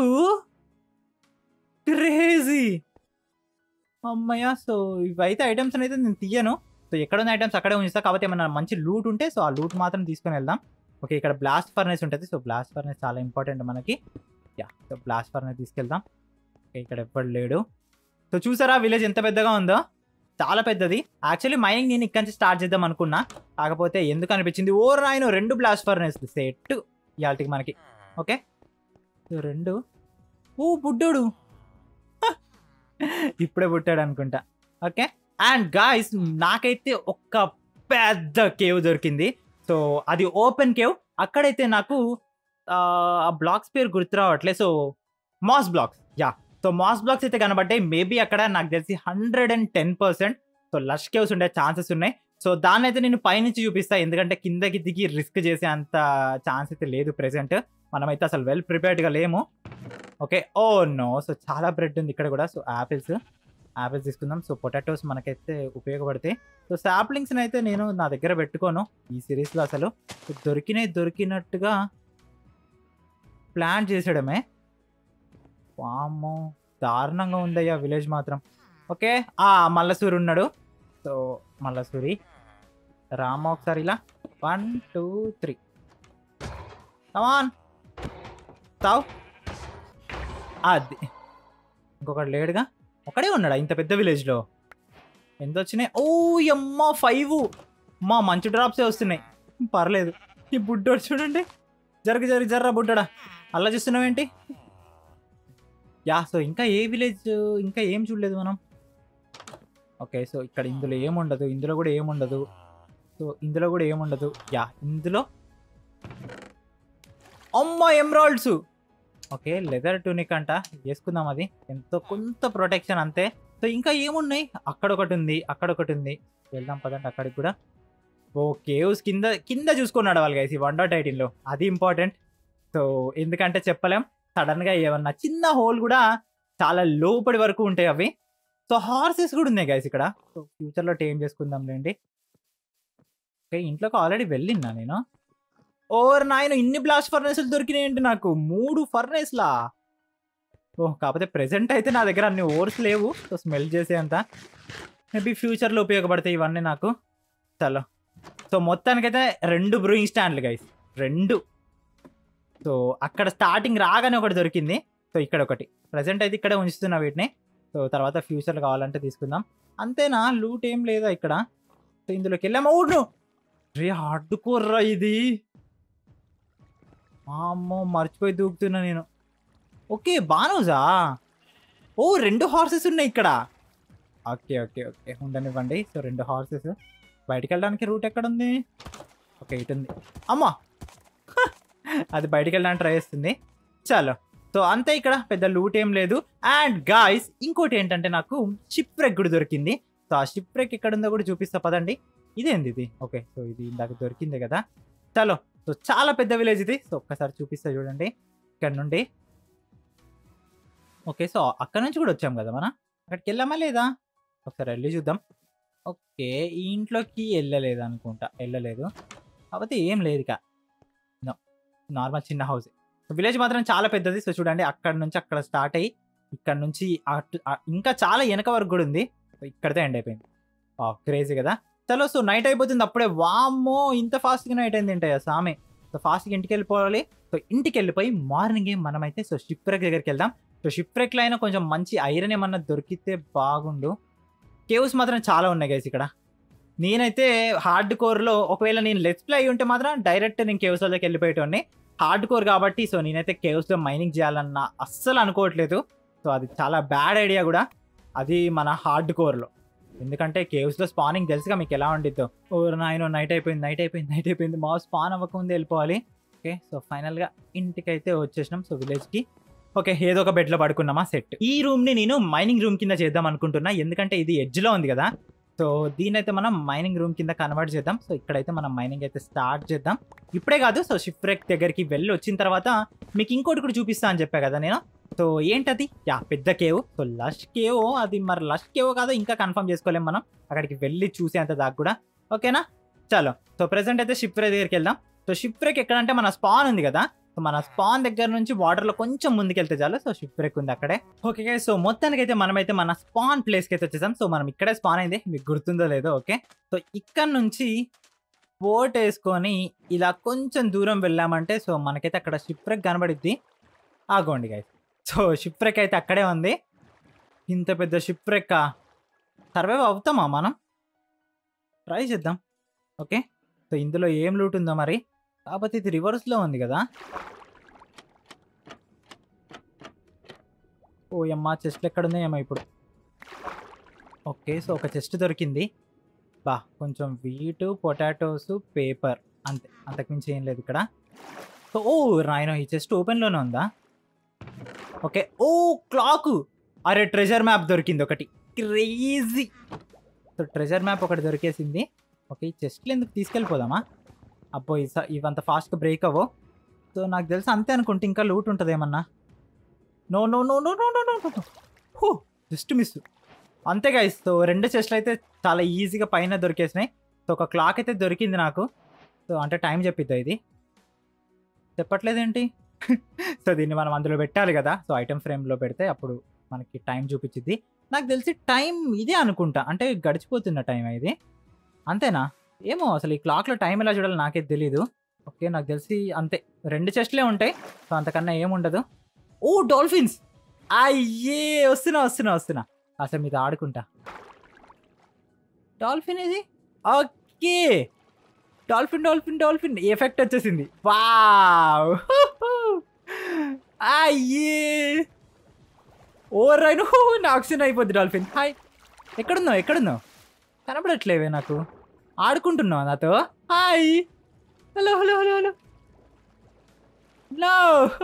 క్రేజీ అమ్మయ్య సో ఇవైతే ఐటమ్స్ అయితే నేను తీయను సో ఎక్కడ ఉన్న ఐటమ్స్ అక్కడే ఉంచుతా కాబట్టి ఏమైనా మంచి లూట్ ఉంటే సో ఆ లూట్ మాత్రం తీసుకొని వెళ్దాం ఓకే ఇక్కడ బ్లాస్ట్ ఫర్నెస్ ఉంటుంది సో బ్లాస్ట్ ఫర్నెస్ చాలా ఇంపార్టెంట్ మనకి యా సో బ్లాస్ట్ ఫర్నెస్ తీసుకెళ్దాం ఓకే ఇక్కడ ఎవ్వడు లేడు సో చూసారా విలేజ్ ఎంత పెద్దగా ఉందో చాలా పెద్దది యాక్చువల్లీ మైనింగ్ నేను ఇక్కడి నుంచి స్టార్ట్ చేద్దాం అనుకున్నా కాకపోతే ఎందుకు అనిపించింది ఓ రాయను రెండు బ్లాస్ట్ ఫర్నెస్ సెట్ ఇవాళకి మనకి ఓకే సో రెండు ఓ బుడ్డోడు ఇప్పుడే పుట్టాడు అనుకుంటా ఓకే అండ్ గాయస్ నాకైతే ఒక్క పెద్ద కేవ్ దొరికింది సో అది ఓపెన్ కేవ్ అక్కడైతే నాకు ఆ బ్లాక్స్ పేరు గుర్తు రావట్లే so moss blocks yeah so moss blocks అయితే కనబడ్డాయి మేబీ అక్కడ నాకు తెలిసి hundred and ten percent so lush caves ఉండే ఛాన్సెస్ ఉన్నాయి సో దాన్ని అయితే నేను పైనుంచి చూపిస్తా ఎందుకంటే కిందకి దిగి రిస్క్ చేసే అంత ఛాన్స్ అయితే లేదు ప్రెసెంట్ మనమైతే అసలు వెల్ ప్రిపేర్డ్గా లేము ఓకే ఓ నో సో చాలా బ్రెడ్ ఉంది ఇక్కడ కూడా సో యాపిల్స్ యాపిల్స్ తీసుకుందాం సో పొటాటోస్ మనకైతే ఉపయోగపడతాయి సో సాప్లింగ్స్ని అయితే నేను నా దగ్గర పెట్టుకోను ఈ సిరీస్లో అసలు సో దొరికినాయి దొరికినట్టుగా ప్లాన్ చేసడమే వామ్మో దారుణంగా ఉందయ్యా విలేజ్ మాత్రం ఓకే ఆ మల్లసూరి ఉన్నాడు సో మల్లసూరి రామ ఒకసారి ఇలా వన్ టూ త్రీ కమాన్ తావ్ అది ఇంకొకటి లేడుగా ఒకడే ఉన్నాడా ఇంత పెద్ద విలేజ్లో ఎంత వచ్చినాయి ఓ అమ్మ ఫైవ్ మా మంచి డ్రాప్సే వస్తున్నాయి పర్లేదు ఈ బుడ్డోడు చూడండి జరగ జరగ జర్రా బుడ్డడా అలా చూస్తున్నావేంటి యా సో ఇంకా ఏ విలేజ్ ఇంకా ఏం చూడలేదు మనం ఓకే సో ఇక్కడ ఇందులో ఏముండదు ఇందులో కూడా ఏముండదు సో ఇందులో కూడా ఏముండదు యా ఇందులో అమ్మ ఎమ్రాల్డ్స్ ఓకే లెదర్ టూనిక్ అంట వేసుకుందాం అది ఎంతో కొంత ప్రొటెక్షన్ అంతే సో ఇంకా ఏమున్నాయి అక్కడ ఒకటి ఉంది అక్కడ ఒకటి ఉంది వెళ్దాం పదండి అక్కడికి కూడా ఓ కేవ్స్ కింద కింద చూసుకున్నాడు వాళ్ళు గైస్ ఈ వన్ డాట్ ఎయిటీన్లో అది ఇంపార్టెంట్ సో ఎందుకంటే చెప్పలేం సడన్గా ఏమన్నా చిన్న హోల్ కూడా చాలా లోపడి వరకు ఉంటాయి అవి సో హార్సెస్ కూడా ఉన్నాయి గైస్ ఇక్కడ సో ఫ్యూచర్లో టేమ్ చేసుకుందాం లేండి ఓకే ఇంట్లోకి ఆల్రెడీ వెళ్ళినా నేను ఓవర్ నాయన ఇన్ని బ్లాస్ట్ ఫర్నేసులు దొరికినాయండి నాకు మూడు ఫర్నేస్లా ఓ కాకపోతే ప్రెసెంట్ అయితే నా దగ్గర అన్ని ఓవర్స్ లేవు సో స్మెల్ చేసేంత మేబీ ఫ్యూచర్లో ఉపయోగపడతాయి ఇవన్నీ నాకు చలో సో మొత్తానికైతే రెండు బ్రూయింగ్ స్టాండ్లు గైస్ రెండు సో అక్కడ స్టార్టింగ్ రాగానే ఒకటి దొరికింది సో ఇక్కడ ఒకటి ప్రజెంట్ అయితే ఇక్కడే ఉంచుతున్నా వీటిని సో తర్వాత ఫ్యూచర్లో కావాలంటే తీసుకుందాం అంతేనా లూట్ ఏం లేదా ఇక్కడ సో ఇందులోకి వెళ్ళాము అవును రే అడ్డుకోర్రా ఇది అమ్మో మర్చిపోయి దూకుతున్నా నేను ఓకే బానోజా ఓ రెండు హార్సెస్ ఉన్నాయి ఇక్కడ ఓకే ఓకే ఓకే ఉండనివ్వండి సో రెండు హార్సెస్ బయటికి వెళ్ళడానికి రూట్ ఎక్కడ ఉంది ఓకే ఇటు ఉంది అమ్మా హ! అది బయటికి వెళ్ళడానికి ట్రై చేస్తుంది చాలు సో అంతే ఇక్కడ పెద్ద లూట్ ఏం లేదు అండ్ గాయస్ ఇంకోటి ఏంటంటే నాకు షిప్ రెక్ కూడా దొరికింది సో ఆ షిప్ రెక్ ఎక్కడ ఉందో కూడా చూపిస్తా పదండి ఇదేంది ఇది ఓకే సో ఇది ఇందాక దొరికింది కదా చలో సో చాలా పెద్ద విలేజ్ ఇది సో ఒక్కసారి చూపిస్తా చూడండి ఇక్కడ నుండి ఓకే సో అక్కడ నుంచి కూడా వచ్చాం కదా మనం అక్కడికి వెళ్ళామా లేదా ఒకసారి వెళ్ళి చూద్దాం ఓకే ఈ ఇంట్లోకి వెళ్ళలేదు అనుకుంటా వెళ్ళలేదు కాకపోతే ఏం లేదు ఇక నార్మల్ చిన్న హౌస్ విలేజ్ మాత్రం చాలా పెద్దది సో చూడండి అక్కడ నుంచి అక్కడ స్టార్ట్ అయ్యి ఇక్కడ నుంచి అటు- ఆ- ఇంకా చాలా వెనక వరకు కూడా ఉంది సో ఇక్కడితో ఎండ్ అయిపోయింది క్రేజీ కదా చలో సో నైట్ అయిపోతుంది అప్పుడే వామ్మో ఇంత ఫాస్ట్గా నైట్ అయింది ఏంటయ్యా సామె సో ఫాస్ట్గా ఇంటికి వెళ్ళిపోవాలి సో ఇంటికి వెళ్ళిపోయి మార్నింగ్ మనమైతే సో షిప్ రెక్ దగ్గరికి వెళ్దాం సో షిప్ రెక్లో అయినా కొంచెం మంచి ఐరన్ ఏమన్నా దొరికితే బాగుండు కేవ్స్ మాత్రం చాలా ఉన్నాయి గైస్ ఇక్కడ నేనైతే హార్డ్ కోర్లో ఒకవేళ నేను లెట్స్ ప్లే అయి ఉంటే మాత్రం డైరెక్ట్ నేను కేవ్స్ వాళ్ళకి వెళ్ళిపోయేటోని హార్డ్ కోర్ కాబట్టి సో నేనైతే కేవ్స్లో మైనింగ్ చేయాలన్న అస్సలు అనుకోవట్లేదు సో అది చాలా బ్యాడ్ ఐడియా కూడా అది మన హార్డ్ కోర్లో ఎందుకంటే కేవ్స్లో స్పానింగ్ తెలుసుగా మీకు ఎలా ఉండిద్దో ఓ నాయన నైట్ అయిపోయింది నైట్ అయిపోయింది నైట్ అయిపోయింది మా స్పాన్ అవ్వకముందే వెళ్ళిపోవాలి ఓకే సో ఫైనల్గా ఇంటికైతే వచ్చేసినాం సో విలేజ్కి ఓకే ఏదో ఒక బెడ్లో పడుకున్నామా సెట్ ఈ రూమ్ని నేను మైనింగ్ రూమ్ కింద చేద్దాం అనుకుంటున్నా ఎందుకంటే ఇది ఎడ్జ్లో ఉంది కదా సో దీనైతే మనం మైనింగ్ రూమ్ కింద కన్వర్ట్ చేద్దాం సో ఇక్కడైతే మనం మైనింగ్ అయితే స్టార్ట్ చేద్దాం ఇప్పుడే కాదు సో షిప్ రెక్ దగ్గరికి వెళ్ళి వచ్చిన తర్వాత మీకు ఇంకోటి కూడా చూపిస్తా అని చెప్పా కదా నేను సో ఏంటది యా పెద్ద కేవ్ సో లష్ కేవ్ అది మరి లష్ కేవ్ కాదో ఇంకా కన్ఫర్మ్ చేసుకోలేం మనం అక్కడికి వెళ్ళి చూసేంత దాకా కూడా ఓకేనా చలో సో ప్రెసెంట్ అయితే షిప్ రెక్ దగ్గరికి వెళ్దాం సో షిప్ రెక్ ఎక్కడంటే మన స్పాన్ ఉంది కదా సో మన స్పాన్ దగ్గర నుంచి వాటర్ లో కొంచెం ముందుకెళ్తే చాలు సో షిప్ బ్రేక్ ఉంది అక్కడే ఓకే సో మొత్తానికి అయితే మనమైతే మన స్పాన్ ప్లేస్ కి అయితే వచ్చేసాం సో మనం ఇక్కడే స్పాన్ అయింది మీకు గుర్తుందో లేదో ఓకే సో ఇక్కడ నుంచి బోట్ వేసుకొని ఇలా కొంచెం దూరం వెళ్ళామంటే సో మనకైతే అక్కడ షిప్ బ్రేక్ కనబడిద్ది ఆగోండి గైస్ సో షిప్ బ్రేక్ అయితే అక్కడే ఉంది ఇంత పెద్ద షిప్ బ్రేక్ సర్వైవ్ అవుతామా మనం ట్రై చేద్దాం ఓకే సో ఇందులో ఏం లూట్ ఉందో మరి కాకపోతే ఇది రివర్స్లో ఉంది కదా ఓ అమ్మ చెస్ట్లు ఎక్కడ ఉన్నాయేమో ఇప్పుడు ఓకే సో ఒక చెస్ట్ దొరికింది బా కొంచెం వీటు పొటాటోస్ పేపర్ అంతే అంతకుమించి ఏం లేదు ఇక్కడ సో ఓ రాయనో ఈ చెస్ట్ ఓపెన్లోనే ఉందా ఓకే ఓ క్లాక్ అరే ట్రెజర్ మ్యాప్ దొరికింది ఒకటి క్రేజీ సో ట్రెజర్ మ్యాప్ ఒకటి దొరికేసింది ఓకే ఈ చెస్ట్లు ఎందుకు తీసుకెళ్ళిపోదామా అబ్బో ఈ స- ఇవంత ఫాస్ట్గా బ్రేక్ అవ్వో సో నాకు తెలిసి అంతే అనుకుంటే ఇంకా లూట్ ఉంటుంది ఏమన్నా no no no no no no no no హో జస్ట్ మిస్ అంతే గైస్ సో రెండు చెస్ట్లు అయితే చాలా ఈజీగా పైన దొరికేసినాయి సో ఒక క్లాక్ అయితే దొరికింది నాకు సో అంటే టైం చెప్పిద్దా ఇది చెప్పట్లేదేంటి సో దీన్ని మనం అందులో పెట్టాలి కదా సో ఐటమ్ ఫ్రేమ్లో పెడితే అప్పుడు మనకి టైం చూపించింది నాకు తెలిసి టైం ఇదే అనుకుంటా అంటే గడిచిపోతున్న టైం ఇది అంతేనా ఏమో అసలు ఈ క్లాక్లో టైం ఎలా చూడాలో నాకే తెలీదు ఓకే నాకు తెలిసి అంతే రెండు చెస్ట్లే ఉంటాయి సో అంతకన్నా ఏముండదు ఓ డాల్ఫిన్స్ అయ్యే వస్తున్నా వస్తున్నా వస్తున్నా అసలు మీతో ఆడుకుంటా డాల్ఫిన్ ఇది okay dolphin dolphin dolphin effect వచ్చేసింది వావ్ అయ్యే ఓ రైను ఆక్సిజన్ అయిపోద్ది డాల్ఫిన్ హాయ్ ఎక్కడున్నావు ఎక్కడున్నావు కనపడట్లేవే నాకు ఆడుకుంటున్నావు నాతో hi hello hello hello hello no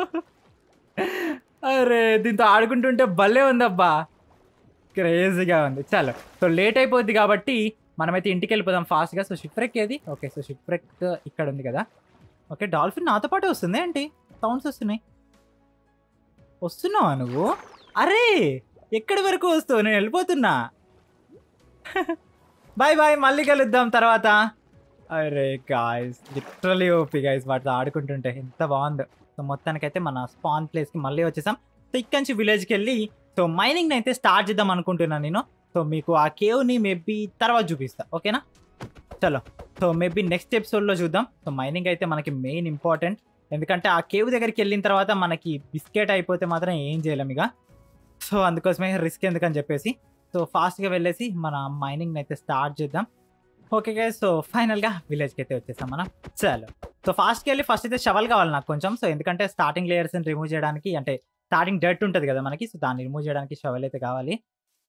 అరే దీంతో ఆడుకుంటుంటే భలే ఉందబ్బా క్రేజీగా ఉంది చాలు సో లేట్ అయిపోద్ది కాబట్టి మనమైతే ఇంటికి వెళ్ళిపోదాం ఫాస్ట్గా సో షిప్రెక్ ఏది ఓకే సో షిప్రెక్ ఇక్కడ ఉంది కదా ఓకే డాల్ఫిన్ నాతో పాటే వస్తుంది ఏంటి సౌండ్స్ వస్తున్నాయి వస్తున్నావా నువ్వు అరే ఎక్కడి వరకు వస్తావు నేను వెళ్ళిపోతున్నా బాయ్ బాయ్ మళ్ళీ కలుద్దాం తర్వాత అరే గాయస్ లిటరలీ ఓపి గాయస్ వాటితో ఆడుకుంటుంటే ఎంత బాగుందో సో మొత్తానికైతే మన స్పాన్ ప్లేస్కి మళ్ళీ వచ్చేసాం సో ఇక్కడి నుంచి విలేజ్కి వెళ్ళి సో మైనింగ్ అయితే స్టార్ట్ చేద్దాం అనుకుంటున్నాను నేను సో మీకు ఆ కేవ్ని మేబీ తర్వాత చూపిస్తా ఓకేనా చలో సో మేబీ నెక్స్ట్ ఎపిసోడ్లో చూద్దాం సో మైనింగ్ అయితే మనకి మెయిన్ ఇంపార్టెంట్ ఎందుకంటే ఆ కేవ్ దగ్గరికి వెళ్ళిన తర్వాత మనకి బిస్కెట్ అయిపోతే మాత్రం ఏం చేయలేం ఇక సో అందుకోసమే రిస్క్ ఎందుకని చెప్పేసి సో ఫాస్ట్గా వెళ్ళేసి మన మైనింగ్ అయితే స్టార్ట్ చేద్దాం ఓకే గా సో ఫైనల్గా విలేజ్కి అయితే వచ్చేసాం మనం చలో సో ఫాస్ట్కి వెళ్ళి ఫస్ట్ అయితే షవల్ కావాలి నాకు కొంచెం సో ఎందుకంటే స్టార్టింగ్ లేయర్స్ని రిమూవ్ చేయడానికి అంటే స్టార్టింగ్ డర్ట్ ఉంటుంది కదా మనకి సో దాన్ని రిమూవ్ చేయడానికి షవల్ అయితే కావాలి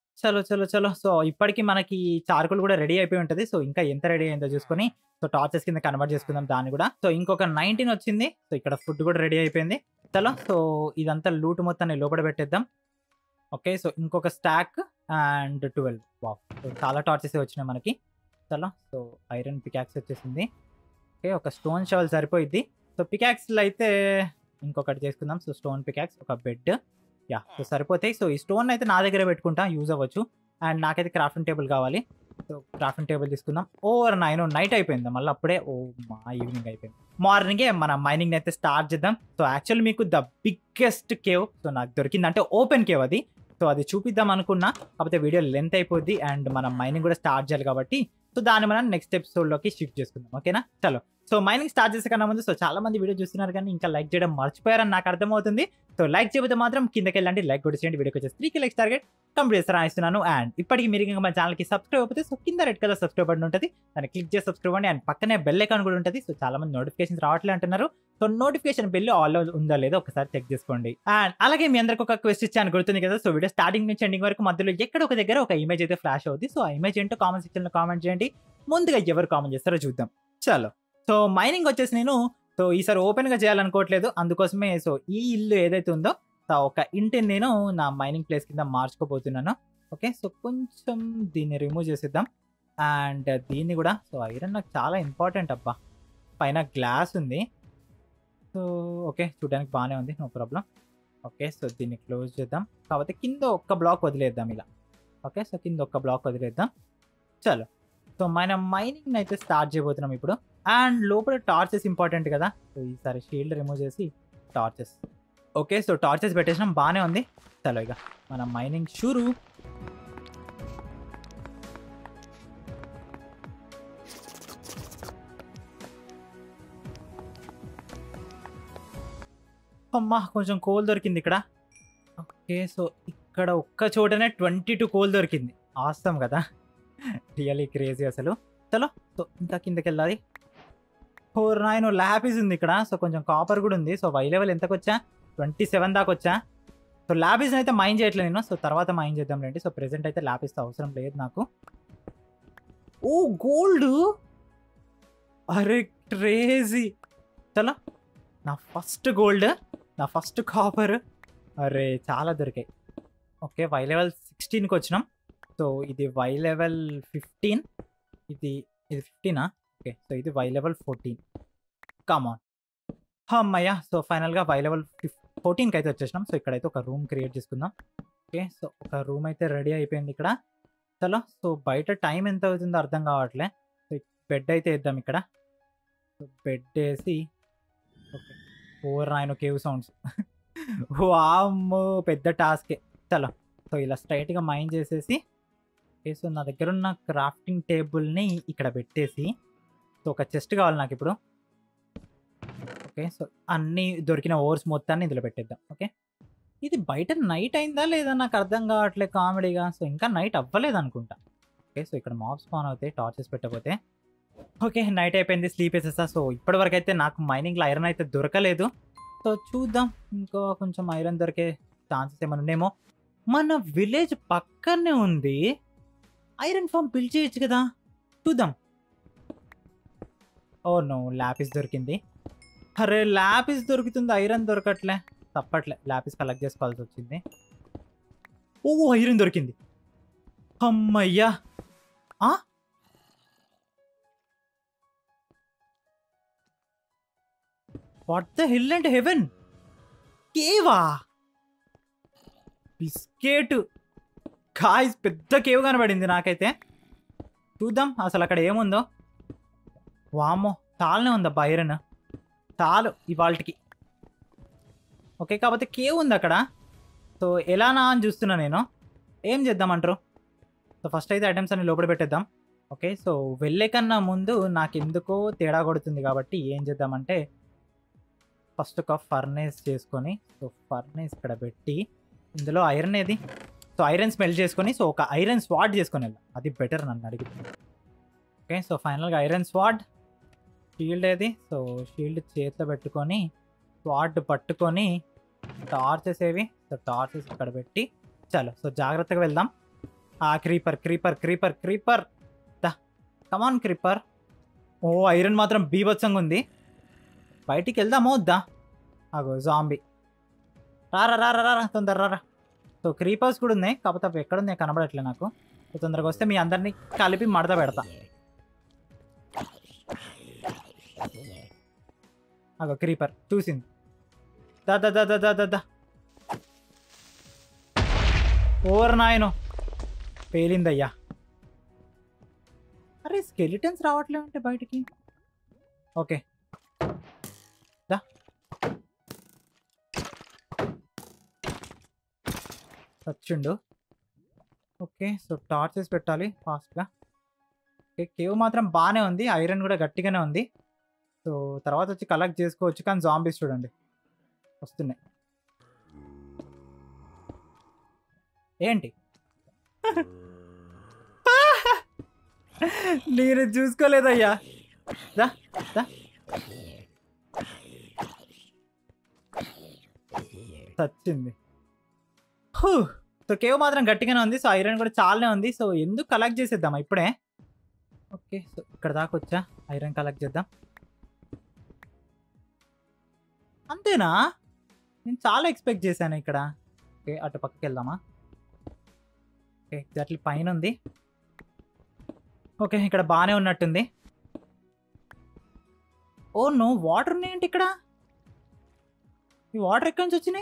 చలో చలో చలో సో ఇప్పటికి మనకి చార్కుల్ కూడా రెడీ అయిపోయి ఉంటుంది సో ఇంకా ఎంత రెడీ అయిందో చూసుకొని సో టార్చెస్ కింద కన్వర్ట్ చేసుకుందాం దాన్ని కూడా సో ఇంకొక నైన్టీన్ వచ్చింది సో ఇక్కడ ఫుడ్ కూడా రెడీ అయిపోయింది చలో సో ఇదంతా లూట్ మొత్తాన్ని లోపల పెట్టేద్దాం ఓకే సో ఇంకొక స్టాక్ అండ్ ట్వెల్వ్ వా సో చాలా టార్చెస్ వచ్చినాయి మనకి చలో సో ఐరన్ పికాక్స్ వచ్చేసింది ఓకే ఒక స్టోన్ షవల్ సరిపోయిద్ది సో పికాక్స్లో అయితే ఇంకొకటి చేసుకుందాం సో స్టోన్ పికాక్స్ ఒక బెడ్ యా సో సరిపోతాయి సో ఈ స్టోన్ అయితే నా దగ్గర పెట్టుకుంటా యూజ్ అవ్వచ్చు అండ్ నాకైతే క్రాఫ్టింగ్ టేబుల్ కావాలి సో క్రాఫ్టింగ్ టేబుల్ తీసుకుందాం ఓవర్ నైన్ నైట్ అయిపోయింది మళ్ళీ అప్పుడే ఓ మా ఈవినింగ్ అయిపోయింది మార్నింగే మన మైనింగ్ అయితే స్టార్ట్ చేద్దాం సో యాక్చువల్లీ మీకు ద బిగ్గెస్ట్ కేవ్ సో నాకు దొరికింది అంటే ఓపెన్ కేవ్ అది సో అది చూపిద్దాం అనుకున్నా కాకపోతే వీడియో లెంత్ అయిపోద్ది అండ్ మనం మైనింగ్ కూడా స్టార్ట్ చేయాలి కాబట్టి సో దాన్ని మనం నెక్స్ట్ ఎపిసోడ్లోకి షిఫ్ట్ చేసుకుందాం ఓకేనా చలో సో మైనింగ్ స్టార్ట్ చేసే కన్నా ముందు సో చాలా మంది వీడియో చూస్తున్నారు కానీ ఇంకా లైక్ చేయడం మర్చిపోయారని నాకు అర్థమవుతుంది సో లైక్ చేయకపోతే మాత్రం కిందకి వెళ్ళండి లైక్ కూడా చేయండి వీడియోకి వచ్చేసి త్రీకి లైక్స్ టార్గెట్ కంప్లీట్ చేస్తారా ఇస్తున్నాను అండ్ ఇప్పటికి మీరు ఇంకా మా ఛానల్కి సబ్స్క్రైబ్ అయిపోతే సో కింద రెడ్ కలర్ సబ్స్క్రైబ్ బటన్ ఉంటుంది దాన్ని క్లిక్ చేసి సబ్స్క్రైబ్ అండి అండ్ పక్కనే బెల్ ఐకాన్ కూడా ఉంటుంది సో చాలా మంది నోటిఫికేషన్స్ రావట్లే అంటున్నారు సో నోటిఫికేషన్ బెల్ ఆల్ ఉందో లేదో ఒకసారి చెక్ చేసుకోండి అండ్ అలాగే మీ అందరికి ఒక క్వెస్ట్ ఇచ్చాను గుర్తుంది కదా సో వీడియో స్టార్టింగ్ నుంచి ఎండింగ్ వరకు మధ్యలో ఎక్కడ ఒక దగ్గర ఒక ఇమేజ్ అయితే ఫ్లాష్ అవుతుంది సో ఆ ఇమేజ్ ఏంటో కామెంట్ సెక్షన్లో కామెంట్ చేయండి ముందుగా ఎవరు కామెంట్ చేస్తారో చూద్దాం చలో సో మైనింగ్ వచ్చేసి నేను సో ఈసారి ఓపెన్గా చేయాలనుకోవట్లేదు అందుకోసమే సో ఈ ఇల్లు ఏదైతే ఉందో సో ఒక ఇంటిని నేను నా మైనింగ్ ప్లేస్ కింద మార్చుకోబోతున్నాను ఓకే సో కొంచెం దీన్ని రిమూవ్ చేసేద్దాం అండ్ దీన్ని కూడా సో ఐరన్ నాకు చాలా ఇంపార్టెంట్ అబ్బా పైన గ్లాస్ ఉంది సో ఓకే చూడడానికి బాగానే ఉంది నో ప్రాబ్లం ఓకే సో దీన్ని క్లోజ్ చేద్దాం కాకపోతే కింద ఒక్క బ్లాక్ వదిలేద్దాం ఇలా ఓకే సో కింద ఒక్క బ్లాక్ వదిలేద్దాం చలో సో మన మైనింగ్ అయితే స్టార్ట్ చేయబోతున్నాం ఇప్పుడు అండ్ లోపల టార్చెస్ ఇంపార్టెంట్ కదా సో ఈసారి షీల్డ్ రిమూవ్ చేసి టార్చెస్ ఓకే సో టార్చెస్ పెట్టేసినాం బాగానే ఉంది చలో ఇక మన మైనింగ్ షూరు అమ్మా కొంచెం కోల్ దొరికింది ఇక్కడ ఓకే సో ఇక్కడ ఒక్క చోటనే ట్వంటీ టూ కోల్ దొరికింది ఆస్తాం కదా రియలీ క్రేజీ అసలు చలో సో ఇంకా కిందకి వెళ్ళాలి ఫోర్ నైన్ ల్యాపిస్ ఉంది ఇక్కడ సో కొంచెం కాపర్ కూడా ఉంది సో వై లెవెల్ ఎంతకు వచ్చా ట్వంటీ సెవెన్ దాకా వచ్చా సో ల్యాపిస్ అయితే మైన్ చేయట్లేదు నేను సో తర్వాత మైన్ చేద్దాం రండి సో ప్రెసెంట్ అయితే ల్యాపిస్ అవసరం లేదు నాకు ఓ గోల్డ్ అరే క్రేజీ చలో నా ఫస్ట్ గోల్డ్ నా ఫస్ట్ కాపర్ అరే చాలా దొరికాయి ఓకే వై లెవెల్ సిక్స్టీన్కి వచ్చినాం సో ఇది వై లెవెల్ ఫిఫ్టీన్ ఇది ఇది ఫిఫ్టీనా ఓకే సో ఇది వై లెవెల్ ఫోర్టీన్ కామాన్ అమ్మయ్య సో ఫైనల్గా వై లెవెల్ ఫిఫ్ ఫోర్టీన్కి అయితే వచ్చేసినాం సో ఇక్కడైతే ఒక రూమ్ క్రియేట్ చేసుకుందాం ఓకే సో ఒక రూమ్ అయితే రెడీ అయిపోయింది ఇక్కడ చలో సో బయట టైం ఎంత అవుతుందో అర్థం కావట్లే సో బెడ్ అయితే వేద్దాం ఇక్కడ సో బెడ్ వేసి ఓకే ఓవర్ నాయన కేవ్ సౌండ్స్ వామ్మో పెద్ద టాస్కే చలో సో ఇలా స్ట్రైట్గా మైండ్ చేసేసి ఓకే సో నా దగ్గర ఉన్న క్రాఫ్టింగ్ టేబుల్ని ఇక్కడ పెట్టేసి సో ఒక చెస్ట్ కావాలి నాకు ఇప్పుడు ఓకే సో అన్ని దొరికిన ఓవర్స్ మొత్తాన్ని ఇందులో పెట్టేద్దాం ఓకే ఇది బయట నైట్ అయిందా లేదా నాకు అర్థం కావట్లేదు కామెడీగా సో ఇంకా నైట్ అవ్వలేదు అనుకుంటా ఓకే సో ఇక్కడ మాబ్స్ స్పాన్ అవుతాయి టార్చెస్ పెట్టకపోతే ఓకే నైట్ అయిపోయింది స్లీప్ వేసేస్తా సో ఇప్పటివరకు అయితే నాకు మైనింగ్లో ఐరన్ అయితే దొరకలేదు సో చూద్దాం ఇంకా కొంచెం ఐరన్ దొరికే ఛాన్సెస్ ఏమైనా ఉన్నాయేమో మన విలేజ్ పక్కనే ఉంది ఐరన్ ఫామ్ బిల్డ్ చేయొచ్చు కదా చూద్దాం ఓ నో ల్యాపిస్ దొరికింది అరే ల్యాపిస్ దొరుకుతుంది ఐరన్ దొరకట్లే తప్పట్లే ల్యాపిస్ కలెక్ట్ చేసుకోవాల్సి వచ్చింది ఓ ఐరన్ దొరికింది అమ్మయ్యా ఆ? What the hell and heaven కేవా బిస్కెట్ కాయస్ పెద్ద కేవ్ కనబడింది నాకైతే చూద్దాం అసలు అక్కడ ఏముందో వామో తాళనే ఉందబ్బా ఐరన్ తాలు ఇవాళకి ఓకే కాకపోతే కేవ్ ఉంది అక్కడ సో ఎలానా అని చూస్తున్నా నేను ఏం చేద్దామంటారు సో ఫస్ట్ అయితే ఐటమ్స్ అన్ని లోపల పెట్టేద్దాం ఓకే సో వెళ్ళే కన్నా ముందు నాకు ఎందుకో తేడా కొడుతుంది కాబట్టి ఏం చేద్దామంటే ఫస్ట్ ఒక ఫర్నేస్ చేసుకొని సో ఫర్నేస్ ఇక్కడ పెట్టి ఇందులో ఐరన్ ఏది సో ఐరన్ స్మెల్ చేసుకొని సో ఒక ఐరన్ స్వాడ్ చేసుకొని వెళ్దాం అది బెటర్ నన్ను అడిగితే ఓకే సో ఫైనల్గా ఐరన్ స్వాడ్ షీల్డ్ ఏది సో షీల్డ్ చేతిలో పెట్టుకొని స్వాడ్ పట్టుకొని టార్చెస్ ఏవి సో టార్చెస్ ఇక్కడ పెట్టి చలో సో జాగ్రత్తగా వెళ్దాం ఆ క్రీపర్ క్రీపర్ క్రీపర్ క్రీపర్ దా కమాన్ క్రీపర్ ఓ ఐరన్ మాత్రం బీభత్సంగా ఉంది బయటికి వెళ్దామో వద్దా అగో జాంబీ రారా రారా రారా తొందర రారా సో క్రీపర్స్ కూడా ఉన్నాయి కాకపోతే అవి ఎక్కడ ఉన్నాయి కనబడట్లే నాకు సో తొందరగా వస్తే మీ అందరినీ కలిపి మడత పెడతా అగో క్రీపర్ చూసింది దా దా దా దా దా దా దా ఓవర్ నాయను పేలిందయ్యా అరే స్కెలిటన్స్ రావట్లే అంటే బయటికి ఓకే దా వచ్చిండు ఓకే సో టార్చెస్ పెట్టాలి ఫాస్ట్గా ఓకే కేవ్ మాత్రం బాగానే ఉంది ఐరన్ కూడా గట్టిగానే ఉంది సో తర్వాత వచ్చి కలెక్ట్ చేసుకోవచ్చు కానీ జాంబీస్ చూడండి వస్తున్నాయి ఏంటి నేను చూసుకోలేదయ్యా దా దా చచ్చింది హూ. సో కేవ్ మాత్రం గట్టిగానే ఉంది సో ఐరన్ కూడా చాలానే ఉంది సో ఎందుకు కలెక్ట్ చేసేద్దాం ఇప్పుడే ఓకే సో ఇక్కడ దాకా వచ్చా ఐరన్ కలెక్ట్ చేద్దాం అంతేనా నేను చాలా ఎక్స్పెక్ట్ చేశాను ఇక్కడ ఓకే అటు పక్కకి వెళ్దామా ఓకే ఎగ్జాక్ట్లీ పైన ఉంది ఓకే ఇక్కడ బాగానే ఉన్నట్టుంది ఓ నో వాటర్ ఉన్నాయండి ఇక్కడ ఈ వాటర్ ఎక్కడి నుంచి వచ్చినాయి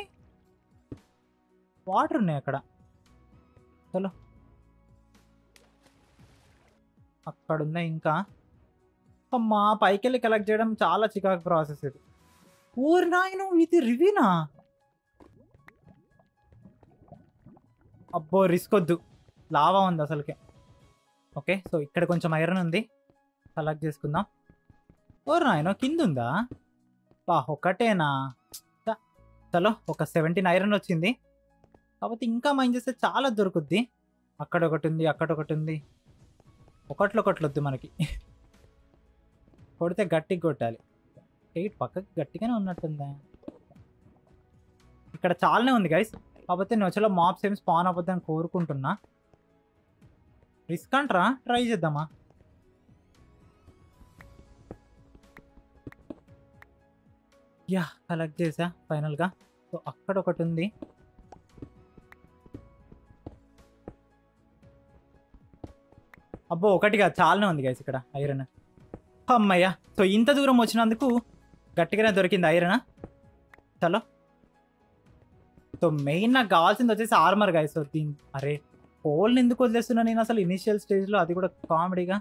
వాటర్ ఉన్నాయి అక్కడ చలో అక్కడ ఉన్నాయి ఇంకా అమ్మా పైకి వెళ్ళి కలెక్ట్ చేయడం చాలా చికాకు ప్రాసెస్ ఇది ఊరి నాయను ఇది రివీనా అబ్బో రిస్క్ వద్దు లావా ఉంది అసలుకే ఓకే సో ఇక్కడ కొంచెం ఐరన్ ఉంది కలెక్ట్ చేసుకుందాం ఓ నాయన కింద ఉందా బా ఒకటేనా చ- చలో ఒక సెవెంటీన్ ఐరన్ వచ్చింది కాకపోతే ఇంకా మైండ్ చేస్తే చాలా దొరుకుద్ది అక్కడ ఒకటి ఉంది అక్కడ ఒకటి ఉంది ఒకట్లో ఒకట్లు వద్దు మనకి కొడితే గట్టిగా కొట్టాలి ఎయిట్ పక్కకి గట్టిగానే ఉన్నట్టుందా ఇక్కడ చాలానే ఉంది గైస్ కాకపోతే నేను వచ్చేలో మాప్స్ ఏం స్పాన్ అవ్వద్దని కోరుకుంటున్నా రిస్క్ అంటారా ట్రై చేద్దామా యా కలెక్ట్ చేసా ఫైనల్గా సో అక్కడ ఒకటి ఉంది అబ్బో ఒకటిగా చాలానే ఉంది గైస్ ఇక్కడ ఐరన్ అమ్మయ్య సో ఇంత దూరం వచ్చినందుకు గట్టిగానే దొరికింది ఐరన్ చలో సో మెయిన్ నాకు కావాల్సింది వచ్చేసి ఆర్మర్ గైస్ సో దీని అరే కోల్ని ఎందుకు వదిలేస్తున్నా నేను అసలు ఇనిషియల్ స్టేజ్లో అది కూడా కామెడీగా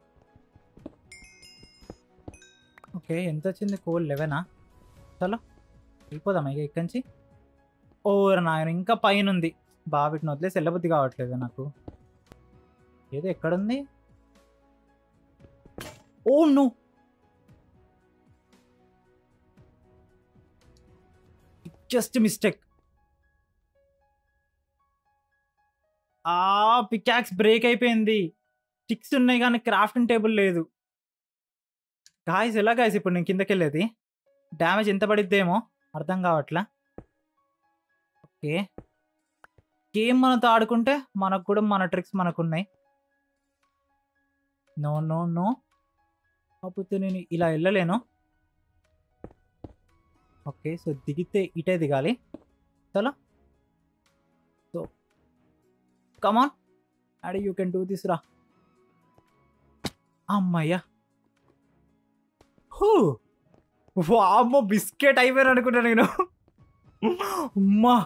ఓకే ఎంత వచ్చింది కోల్ లెవెనా చలో వెళ్ళిపోదాం ఇక ఇక్కడి నుంచి ఓ నాయన ఇంకా పైన ఉంది బాగా వీటిని వదిలేసి వెళ్ళబుద్ధి కావట్లేదు నాకు ఏదో ఎక్కడుంది ఓ నో జస్ట్ మిస్టేక్ ఆ పికాక్స్ బ్రేక్ అయిపోయింది స్టిక్స్ ఉన్నాయి కానీ క్రాఫ్టింగ్ టేబుల్ లేదు గాయస్ ఎలా గాయస్ ఇప్పుడు నేను కిందకి వెళ్ళేది డ్యామేజ్ ఎంత పడిద్దేమో అర్థం కావట్లా ఓకే గేమ్ మనతో ఆడుకుంటే మనకు కూడా మన ట్రిక్స్ మనకు ఉన్నాయి నో నో నో కాకపోతే నేను ఇలా వెళ్ళలేను ఓకే సో దిగితే ఇటే దిగాలి చలో సో కమాన్ అడి యూ కెన్ డూ దిస్ రా అమ్మయ్యా హూ వామ్మో బిస్కెట్ అయిపోయాను అనుకున్నా నేను ఉమ్మా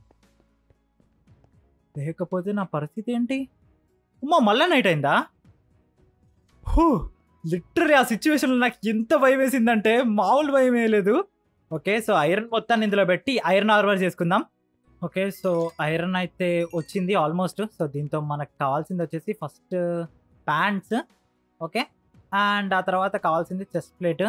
లేకపోతే నా పరిస్థితి ఏంటి ఉమ్మా మళ్ళా నైట్ అయిందా హూ లిటరీ ఆ సిచ్యువేషన్లో నాకు ఎంత భయం వేసిందంటే మామూలు భయం వేయలేదు ఓకే సో ఐరన్ మొత్తాన్ని ఇందులో పెట్టి ఐరన్ ఆర్వర్ చేసుకుందాం ఓకే సో ఐరన్ అయితే వచ్చింది ఆల్మోస్ట్ సో దీంతో మనకు కావాల్సింది వచ్చేసి ఫస్ట్ ప్యాంట్స్ ఓకే అండ్ ఆ తర్వాత కావాల్సింది చెస్ట్ ప్లేట్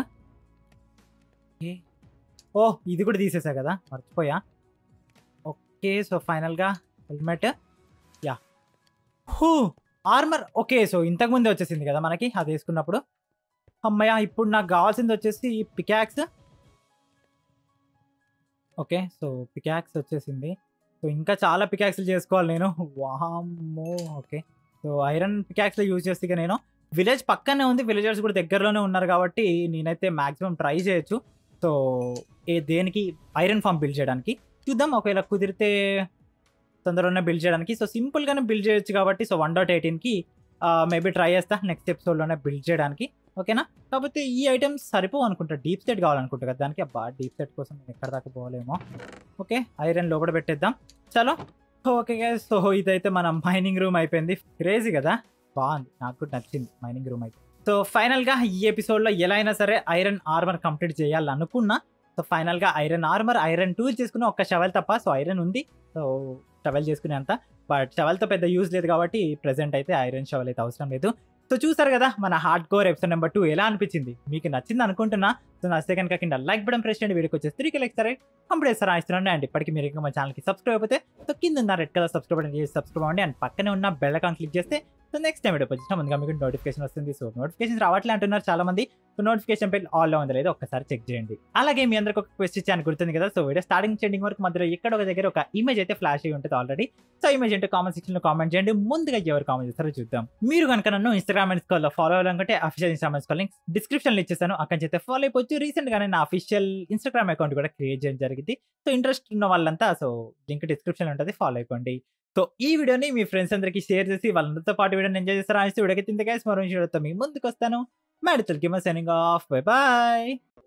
ఓ ఇది కూడా తీసేసా కదా మర్చిపోయా ఓకే సో ఫైనల్గా helmet yahoo armour okay so ఇంతకుముందే వచ్చేసింది కదా మనకి అది వేసుకున్నప్పుడు అమ్మయ్య ఇప్పుడు నాకు కావాల్సింది వచ్చేసి పికాక్స్ ఓకే సో పికాక్స్ వచ్చేసింది సో ఇంకా చాలా పికాక్స్లు చేసుకోవాలి నేను వామ్మో ఓకే సో ఐరన్ పికాక్స్లో యూజ్ చేస్తే ఇక నేను విలేజ్ పక్కనే ఉంది విలేజర్స్ కూడా దగ్గరలోనే ఉన్నారు కాబట్టి నేనైతే మాక్సిమం ట్రై చేయొచ్చు సో ఏ దేనికి ఐరన్ ఫామ్ బిల్డ్ చేయడానికి చూద్దాం ఒకవేళ కుదిరితే తొందరలోనే బిల్డ్ చేయడానికి సో సింపుల్గానే బిల్డ్ చేయొచ్చు కాబట్టి సో వన్ డాట్ ఎయిటీన్కి మేబీ ట్రై చేస్తా నెక్స్ట్ ఎపిసోడ్లోనే బిల్డ్ చేయడానికి ఓకేనా కాకపోతే ఈ ఐటమ్స్ సరిపోవు అనుకుంటా డీప్ సెట్ కావాలనుకుంటా కదా దానికి అబ్బా డీప్ సెట్ కోసం నేను ఎక్కడ దాకా పోలేమో ఓకే ఐరన్ లోపల పెట్టేద్దాం చలో ఓకే గైస్ సో ఇదైతే మన మైనింగ్ రూమ్ అయిపోయింది క్రేజీ కదా బాగుంది నాకు కూడా నచ్చింది మైనింగ్ రూమ్ అయితే సో ఫైనల్గా ఈ ఎపిసోడ్లో ఎలా అయినా సరే ఐరన్ ఆర్మర్ కంప్లీట్ చేయాలనుకున్నా సో ఫైనల్గా ఐరన్ ఆర్మర్ ఐరన్ టూల్ చేసుకున్న ఒక్క షవల్ తప్ప సో ఐరన్ ఉంది సో షవల్ చేసుకునే అంత బట్ షవల్తో పెద్ద యూజ్ లేదు కాబట్టి ప్రెసెంట్ అయితే ఐరన్ షవల్ అయితే అవసరం లేదు సో చూసారు కదా మన hardcore episode number two ఎలా అనిపించింది మీకు నచ్చింది అనుకుంటున్నా సో నచ్చితే కనుక కింద లైక్ బటన్ ప్రెస్ చేయండి వీడియోకి వచ్చేసి త్రీ లైక్ సరే కంప్లీట్ చేస్తారా ఇస్తున్నాను అండ్ ఇప్పటికీ మీరు ఇంకా మా ఛానల్కి సబ్స్క్రైబ్ అయిపోతే సో కింద ఉన్న రెడ్ కలర్ సబ్స్క్రైబ్ బటన్ చేసి సబ్స్క్రైబ్ అవ్వండి అండ్ పక్కనే ఉన్న బెల్ అకౌంట్ క్లిక్ చేస్తే సో నెక్స్ట్ టైం వీడియో వచ్చిన ముందుగా మీకు నోటిఫికేషన్ వస్తుంది సో నోటిఫికేషన్ రావట్లే అంటున్నారు చాలా మంది సో నోటిఫికేషన్ పెట్టి ఆల్లో ఉంది లేదో ఒక్కసారి చెక్ చేయండి అలాగే మీ అందరికి ఒక క్వశ్చన్ ఇచ్చాను గుర్తుంది కదా సో వీడియో స్టార్టింగ్ చెండింగ్ వరకు మధ్యలో ఎక్కడ ఒక దగ్గర ఒక ఇమేజ్ అయితే ఫ్లాష్ అయ్యి ఉంటుంది ఆల్రెడీ సో ఇమేజ్ అంటే కామెంట్ సెక్షన్ లో కామెంట్ చేయండి ముందుగా ఎవరు కామెంట్ చేస్తారో చూద్దాం మీరు కనుక నన్ను ఇన్స్టాగ్రామ్ అండ్ స్కాల్ ఫాలో అవ్వాలనుకుంటే అఫీషియల్ ఇన్స్టాగ్రామ్ స్కాల్ లింక్ డిస్క్రిప్షన్ లో ఇచ్చేసాను అక్కడ అయితే ఫాలో అయిపోవచ్చు రీసెంట్ గానే నా అఫీషియల్ ఇన్స్టాగ్రామ్ అకౌంట్ కూడా క్రియేట్ చేయడం జరిగింది సో ఇంట్రెస్ట్ ఉన్న వాళ్ళంతా సో లింక్ డిస్క్రిప్షన్ లో ఉంటుంది ఫాలో అయిపోండి సో ఈ వీడియోని మీ ఫ్రెండ్స్ అందరికి షేర్ చేసి వాళ్ళందరితో పాటు వీడియోని ఎంజాయ్ చేస్తారా అనేసి వీడియోకి తింద గైస్ మరో వీడియోతో మీ ముందుకు వస్తాను మేడతలకి మా signing off bye bye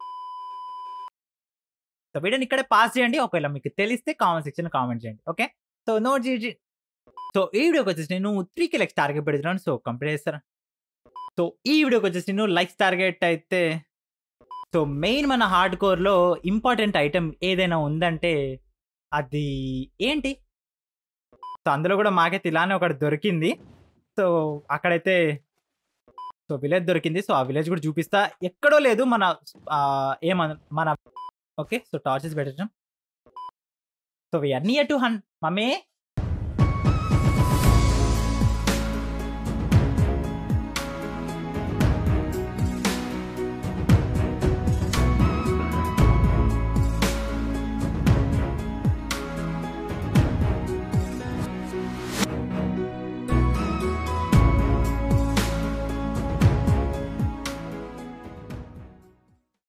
so వీడియోని ఇక్కడే పాస్ చేయండి ఒకవేళ మీకు తెలిస్తే కామెంట్ సెక్షన్ కామెంట్ చేయండి ఓకే సో నోట్ చేసి సో ఈ వీడియోకి వచ్చేసి నేను త్రీ కి లైక్స్ టార్గెట్ పెడుతున్నాను సో కంప్లీట్ చేస్తారా సో ఈ వీడియోకి వచ్చేసి నేను లైక్స్ టార్గెట్ అయితే సో మెయిన్ మన హార్డ్ కోర్లో ఇంపార్టెంట్ ఐటెం ఏదైనా ఉందంటే అది ఏంటి సో అందులో కూడా మాకైతే ఇలానే ఒకటి దొరికింది సో అక్కడైతే సో విలేజ్ దొరికింది సో ఆ విలేజ్ కూడా చూపిస్తా ఎక్కడో లేదు మన ఆ, ఏమన మన ఓకే సో టార్చెస్ పెట్టడం so we're near to hun mummy